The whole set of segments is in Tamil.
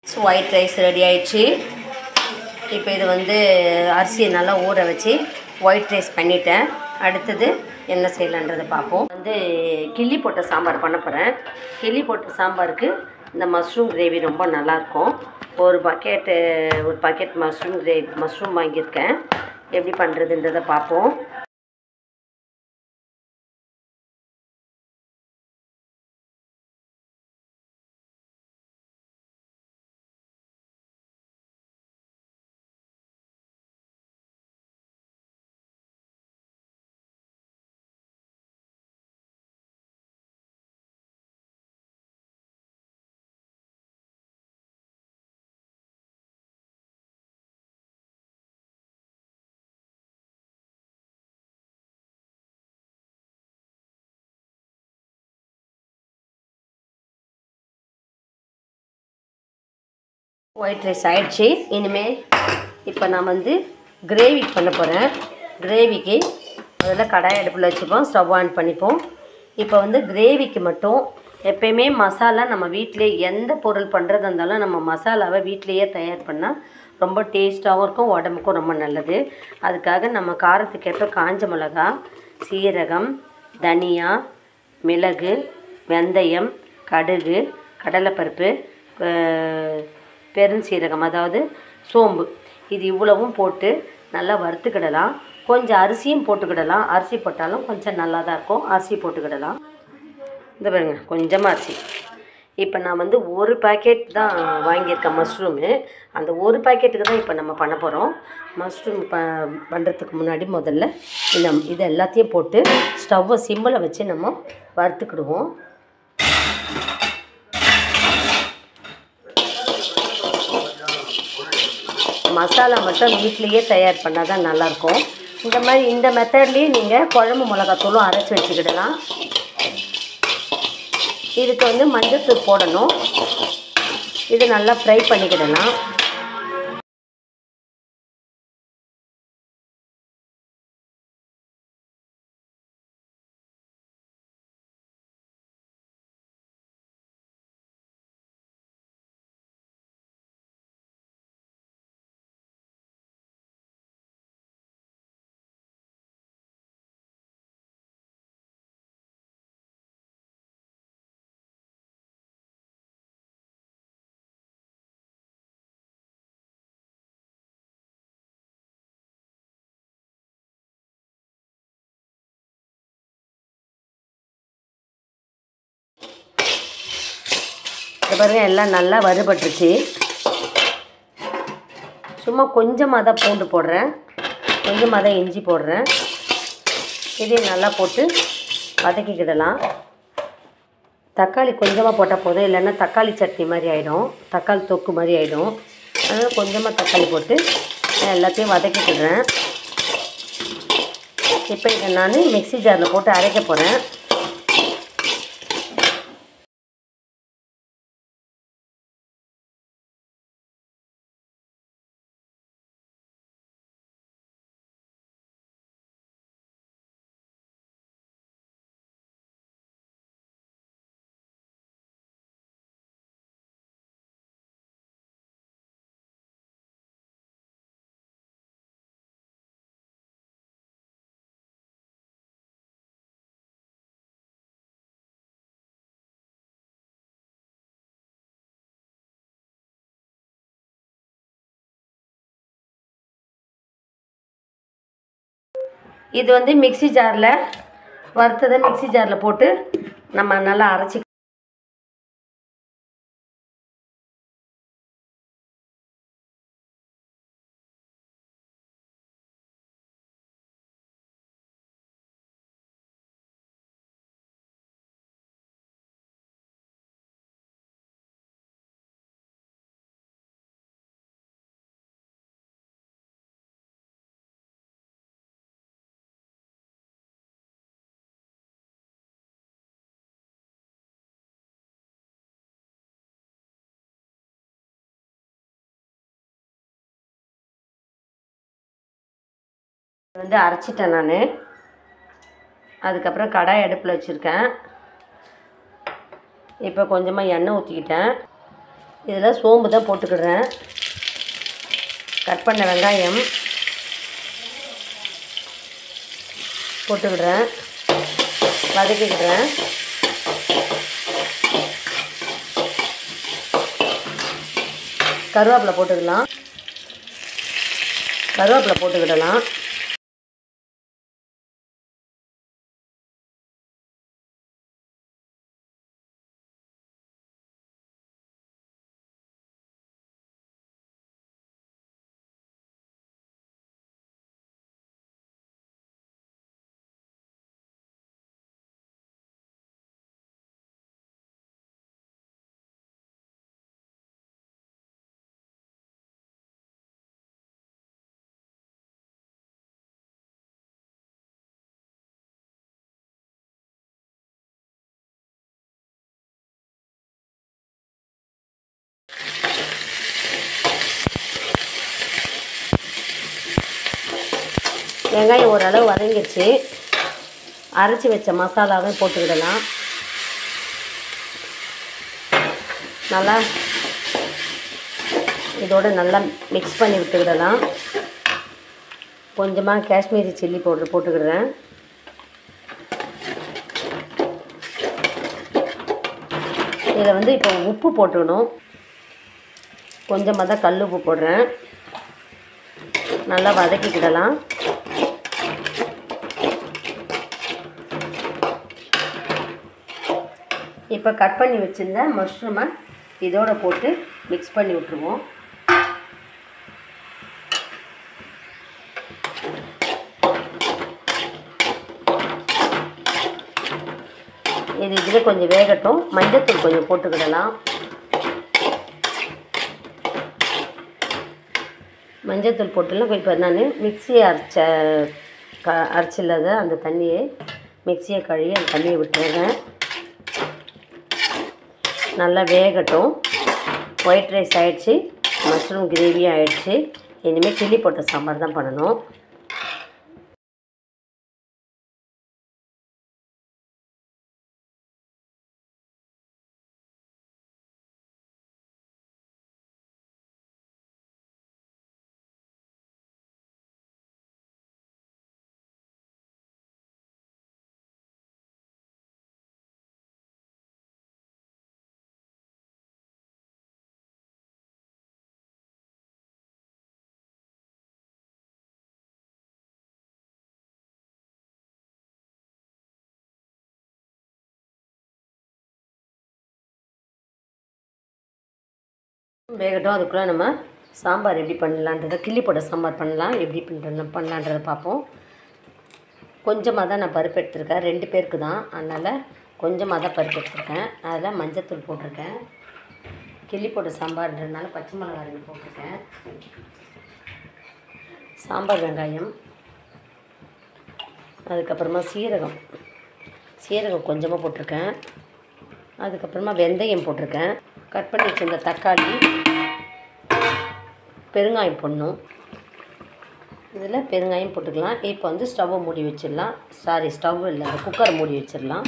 ஒயிட் ரைஸ் ரெடி ஆயிடுச்சு இப்போ இது வந்து அரிசியை நல்லா ஊற வச்சு ஒயிட் ரைஸ் பண்ணிட்டேன் அடுத்தது என்ன செய்யலான்றதை பார்ப்போம் வந்து கிள்ளி போட்ட சாம்பார் பண்ண போகிறேன் கிள்ளி போட்ட சாம்பாருக்கு இந்த மஷ்ரூம் கிரேவி ரொம்ப நல்லாயிருக்கும் ஒரு பக்கெட்டு ஒரு பக்கெட் மஷ்ரூம் கிரேவி மஷ்ரூம் வாங்கியிருக்கேன் எப்படி பண்ணுறதுன்றதை பார்ப்போம் ஒயிட் ரைஸ் ஆயிடுச்சு இனிமேல் இப்போ நான் வந்து கிரேவி பண்ண போகிறேன் கிரேவிக்கு முதல்ல கடாய் அடுப்பில் வச்சுப்போம் ஸ்டவ் ஆன் பண்ணிப்போம் இப்போ வந்து கிரேவிக்கு மட்டும் எப்பயுமே மசாலா நம்ம வீட்டிலே எந்த பொருள் பண்ணுறதா இருந்தாலும் நம்ம மசாலாவை வீட்டிலையே தயார் பண்ணால் ரொம்ப டேஸ்ட்டாகவும் இருக்கும் உடம்புக்கும் ரொம்ப நல்லது அதுக்காக நம்ம காரத்துக்கேற்ப காஞ்ச மிளகா சீரகம் தனியா மிளகு வெந்தயம் கடுகு கடலைப்பருப்பு அஹ், பெருஞ்சீரகம் அதாவது சோம்பு இது இவ்வளவும் போட்டு நல்லா வறுத்துக்கிடலாம் கொஞ்சம் அரிசியும் போட்டுக்கிடலாம் அரிசி போட்டாலும் கொஞ்சம் நல்லா தான் இருக்கும் அரிசி போட்டுக்கிடலாம் இந்த பாருங்க கொஞ்சமாக அரிசி இப்போ நான் வந்து ஒரு பாக்கெட் தான் வாங்கியிருக்கேன் மஷ்ரூமு அந்த ஒரு பாக்கெட்டுக்கு தான் இப்போ நம்ம பண்ண போகிறோம் மஷ்ரூம் ப பண்ணுறதுக்கு முன்னாடி முதல்ல இந்த இது எல்லாத்தையும் போட்டு ஸ்டவ்வை சிம்மில் வச்சு நம்ம வறுத்துக்கிடுவோம் மசாலா மட்டும் வீட்லேயே தயார் பண்ணால் தான் நல்லாயிருக்கும் இந்த மாதிரி இந்த மெத்தட்லேயே நீங்கள் குழம்பு மிளகாத்தூளும் அரைச்சி வச்சுக்கிடலாம் இதுக்கு வந்து மஞ்சத்தூள் போடணும் இது நல்லா ஃப்ரை பண்ணிக்கிடலாம் இது பாருங்க எல்லாம் நல்லா வறுபட்டுருச்சு சும்மா கொஞ்சமாக தான் பூண்டு போடுறேன் கொஞ்சமாக தான் இஞ்சி போடுறேன் இதையும் நல்லா போட்டு வதக்கிக்கிடலாம் தக்காளி கொஞ்சமாக போட்டால் போதும் இல்லைன்னா தக்காளி சட்னி மாதிரி ஆகிடும் தக்காளி தொக்கு மாதிரி ஆகிடும் அதனால் கொஞ்சமாக தக்காளி போட்டு நான் எல்லாத்தையும் வதக்கிக்கிடுறேன் இப்போ இதை நான் மிக்ஸி ஜாரில் போட்டு அரைக்க போகிறேன் இது வந்து மிக்ஸி ஜாரில் வறுத்ததை மிக்ஸி ஜாரில் போட்டு நம்ம நல்லா அரைச்சி வந்து அரைச்சிட்டேன் நான் அதுக்கப்புறம் கடாய் அடுப்பில் வச்சுருக்கேன் இப்போ கொஞ்சமாக எண்ணெய் ஊற்றிக்கிட்டேன் இதில் சோம்பு தான் போட்டுக்கிடுறேன் கட் பண்ண வெங்காயம் போட்டுக்கிடுறேன் வதக்கிக்கிடுறேன் கருவேப்பிலை போட்டுக்கலாம் கருவேப்பிலை போட்டுக்கிடலாம் வெங்காயம் ஓரளவு வதங்கிடுச்சு அரைச்சி வச்ச மசாலாவை போட்டுக்கிடலாம் நல்லா இதோட நல்லா மிக்ஸ் பண்ணி விட்டுக்கிடலாம் கொஞ்சமாக காஷ்மீரி சில்லி பவுடர் போட்டுக்கிடுறேன் இதில் வந்து இப்போ உப்பு போட்டுக்கணும் கொஞ்சமாக தான் கல் உப்பு போடுறேன் நல்லா வதக்கிக்கிடலாம் இப்போ கட் பண்ணி வச்சுருந்த மஷ்ரூமை இதோட போட்டு மிக்ஸ் பண்ணி விட்ருவோம் இது இதில் கொஞ்சம் வேகட்டும் மஞ்சத்தூள் கொஞ்சம் போட்டுக்கிடலாம் மஞ்சத்தூள் போட்டுலாம் இப்போ நான் மிக்சியை அரைச்ச க அரைச்சில்லாத அந்த தண்ணியை மிக்சியை கழுவி அந்த தண்ணியை விட்டுறேன் நல்லா வேகட்டும் ஒயிட் ரைஸ் ஆயிடுச்சு மஷ்ரூம் கிரேவி ஆயிடுச்சு இனிமேல் சில்லி போட்ட சாம்பார் தான் பண்ணணும் வேகட்டும் அதுக்குள்ளே நம்ம சாம்பார் எப்படி பண்ணலான்றதை கிள்ளி போட்ட சாம்பார் பண்ணலாம் எப்படி பண்ணுறது பண்ணலான்றதை பார்ப்போம் கொஞ்சமாக தான் நான் பருப்பு எடுத்திருக்கேன் ரெண்டு பேருக்கு தான் அதனால் கொஞ்சமாக தான் பருப்பு எடுத்திருக்கேன் அதில் மஞ்சத்தூள் போட்டிருக்கேன் கிள்ளி போட்ட சாம்பார்ன்றதுனால பச்சை மிளகாய் ரெண்டு போட்டிருக்கேன் சாம்பார் வெங்காயம் அதுக்கப்புறமா சீரகம் சீரகம் கொஞ்சமாக போட்டிருக்கேன் அதுக்கப்புறமா வெந்தயம் போட்டிருக்கேன் கட் பண்ணி வச்சிருந்த தக்காளி பெருங்காயம் போடணும் இதில் பெருங்காயம் போட்டுக்கலாம் இப்போ வந்து ஸ்டவ்வை மூடி வச்சிடலாம் சாரி ஸ்டவ் இல்லை அந்த குக்கரை மூடி வச்சிடலாம்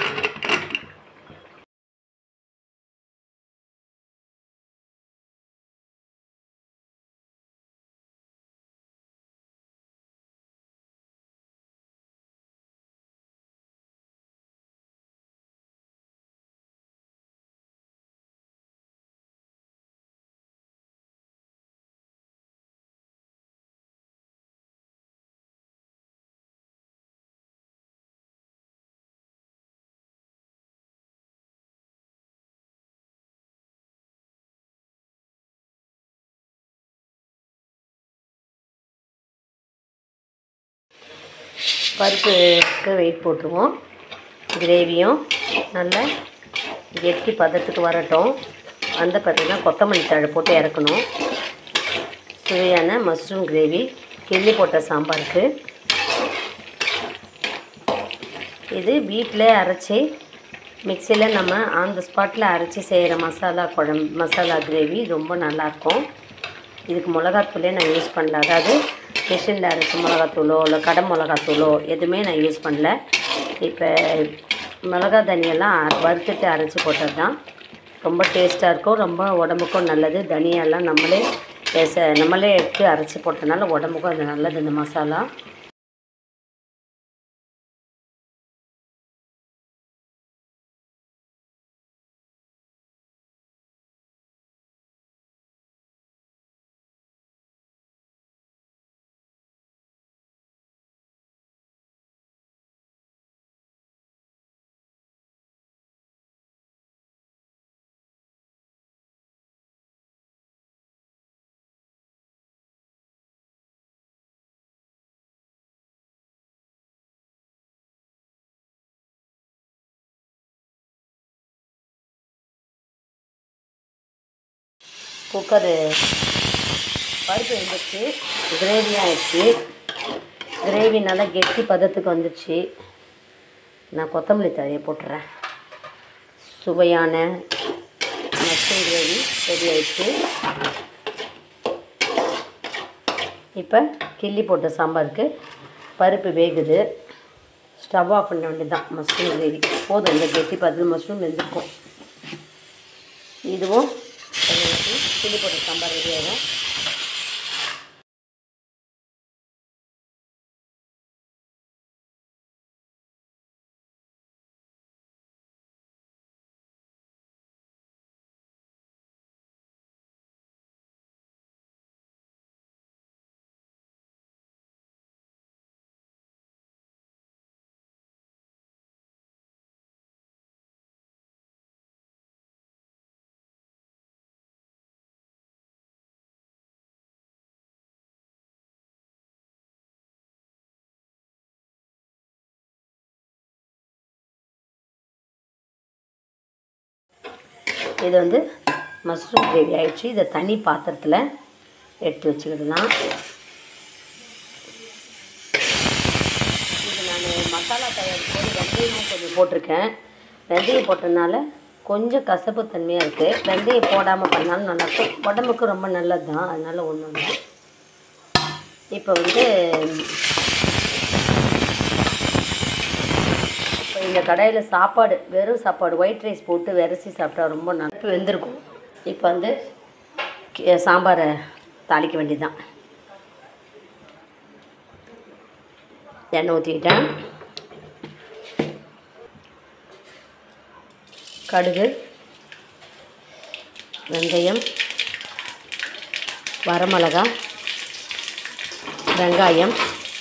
பருப்புக்கு வெயிட் போட்டுருவோம் கிரேவியும் நல்லா கெட்டி பதத்துக்கு வரட்டும் அந்த பார்த்தீங்கன்னா கொத்தமல்லி தழை போட்டு இறக்கணும் சுவையான மஷ்ரூம் கிரேவி கிள்ளி போட்ட சாம்பாருக்கு இது வீட்டில் அரைச்சி மிக்சியில் நம்ம ஆன் த ஸ்பாட்டில் அரைச்சி செய்கிற மசாலா குழம்பு மசாலா கிரேவி ரொம்ப நல்லாயிருக்கும் இதுக்கு மிளகாத்தூளே நான் யூஸ் பண்ணல அதாவது மிஷினில் அரைச்ச மிளகாத்தூளோ இல்லை கடை மிளகாத்தூளோ எதுவுமே நான் யூஸ் பண்ணல இப்போ மிளகா தனியெல்லாம் வறுத்துட்டு அரைச்சி போட்டது தான் ரொம்ப டேஸ்ட்டாக இருக்கும் ரொம்ப உடம்புக்கும் நல்லது தனியாலாம் நம்மளே பேச நம்மளே எடுத்து அரைச்சி போட்டனால உடம்புக்கும் அது நல்லது இந்த மசாலா குக்கரு பருப்பு வெந்துச்சு கிரேவி ஆயிடுச்சு கிரேவி நல்லா கெட்டி பதத்துக்கு வந்துடுச்சு நான் கொத்தமல்லி தழையை போட்டுறேன் சுவையான மஷ்ரூம் கிரேவி ரெடி ஆயிடுச்சு இப்போ கிள்ளி போட்ட சாம்பாருக்கு பருப்பு வேகுது ஸ்டவ் ஆஃப் பண்ண வேண்டியதுதான் மஷ்ரூம் கிரேவி போதும் இந்த கெட்டி பதத்தில் மஷ்ரூம் வெந்திருக்கும் இதுவும் எங்களுக்கு கிள்ளி போட்ட சாம்பார் ரெடி ஆகும் இது வந்து மஷ்ரூம் கிரேவி ஆயிடுச்சு இதை தனி பாத்திரத்தில் எடுத்து வச்சுக்கிடலாம் இது நான் மசாலா தயாரிக்கும் போது வெந்தயமும் கொஞ்சம் போட்டிருக்கேன் வெந்தயம் போட்டதுனால கொஞ்சம் கசப்பு தன்மையாக இருக்குது வெந்தயம் போடாமல் பண்ணாலும் நல்லாயிருக்கும் உடம்புக்கு ரொம்ப நல்லது தான் அதனால் ஒன்றும் இல்லை இப்போ வந்து இப்போ இந்த கடையில் சாப்பாடு வெறும் சாப்பாடு ஒயிட் ரைஸ் போட்டு விரசி சாப்பிட்டா ரொம்ப நல்லா வெந்திருக்கும் இப்போ வந்து கி- சாம்பாரை தாளிக்க வேண்டியதுதான் எண்ணெய் ஊற்றிக்கிட்டேன் கடுகு வெந்தயம் வரமிளகா வெங்காயம்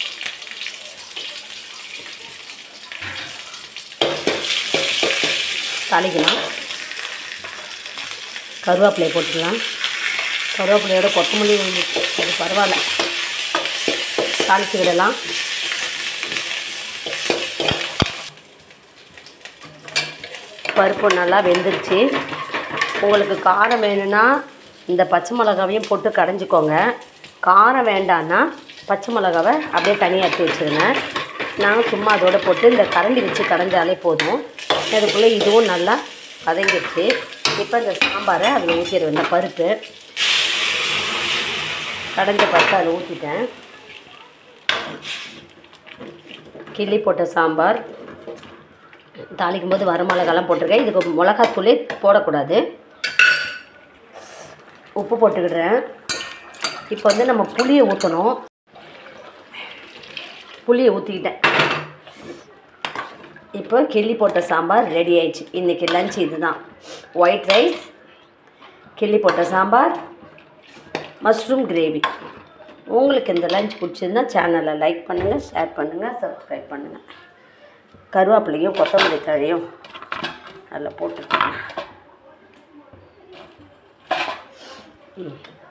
தாளிக்கலாம் கருவேப்பிலையை போட்டுக்கலாம் கருவேப்பிலையோட கொத்தமல்லி வந்துச்சு அது பரவாயில்ல தாளித்து விடலாம் பருப்பு நல்லா வெந்துருச்சு உங்களுக்கு காரம் வேணும்னா இந்த பச்சை மிளகாவையும் போட்டு கடைஞ்சிக்கோங்க காரம் வேண்டான்னா பச்சை மிளகாவை அப்படியே தனியாக எடுத்து வச்சுருங்க நான் சும்மா அதோட போட்டு இந்த கரண்டி வச்சு கடைஞ்சாலே போதும் அதுக்குள்ளே இதுவும் நல்லா வதங்கிடுச்சு இப்போ இந்த சாம்பாரை அதில் ஊற்றிடுவேன் இந்த பருப்பு கடைஞ்ச பருப்பு அதில் ஊற்றிட்டேன் கிள்ளி போட்ட சாம்பார் தாளிக்கும் போது வரமிளகாலாம் போட்டிருக்கேன் இதுக்கு மிளகாத்தூளே போடக்கூடாது உப்பு போட்டுக்கிடுறேன் இப்போ வந்து நம்ம புளியை ஊற்றணும் புளியை ஊற்றிக்கிட்டேன் இப்போ கிள்ளி போட்ட சாம்பார் ரெடி ஆயிடுச்சு இன்றைக்கி லஞ்ச் இதுதான் ஒயிட் ரைஸ் கிள்ளி போட்ட சாம்பார் மஷ்ரூம் கிரேவி உங்களுக்கு இந்த லஞ்ச் பிடிச்சிருந்தா சேனலை லைக் பண்ணுங்கள் ஷேர் பண்ணுங்கள் சப்ஸ்கிரைப் பண்ணுங்கள் கருவேப்பிலையும் கொத்தமல்லி தழையும் அதில் போட்டுக்கோங்க ம்